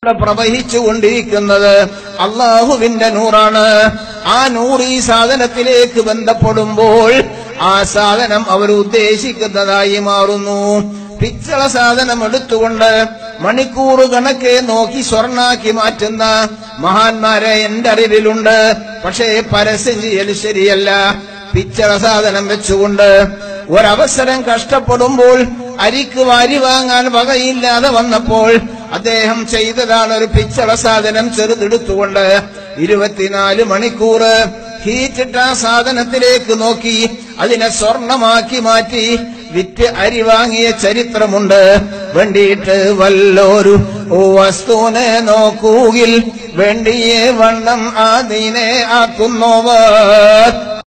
പ്രവഹിച്ചു കൊണ്ടിരിക്കുന്നത് അള്ളാഹുവിന്റെ നൂറാണ് ആ നൂറ് ഈ സാധനത്തിലേക്ക് ബന്ധപ്പെടുമ്പോൾ ആ സാധനം അവർ ഉദ്ദേശിക്കുന്നതായി മാറുന്നു പിച്ചള സാധനം എടുത്തുകൊണ്ട് മണിക്കൂർ കണക്കെ നോക്കി സ്വർണാക്കി മാറ്റുന്ന മഹാന്മാരെ എന്റെ അറിവിലുണ്ട് പക്ഷേ പരസ്യം ചെയ്യൽ ശരിയല്ല പിച്ചള സാധനം വെച്ചുകൊണ്ട് ഒരവസരം കഷ്ടപ്പെടുമ്പോൾ അരിക്ക് വാരി വാങ്ങാൻ വകയില്ലാതെ വന്നപ്പോൾ അദ്ദേഹം ചെയ്തതാണ് ഒരു പിച്ചള സാധനം ചെറുതെടുത്തുകൊണ്ട് ഇരുപത്തിനാല് മണിക്കൂർ ഹീറ്റിട്ട ആ സാധനത്തിലേക്ക് നോക്കി അതിനെ സ്വർണമാക്കി മാറ്റി വിറ്റ് അരി വാങ്ങിയ ചരിത്രമുണ്ട് വേണ്ടിയിട്ട് വല്ലോരു വസ്തുവിനെ നോക്കൂകിൽ വേണ്ടിയേ വണ്ണം അതിനെ ആക്കുന്നവർ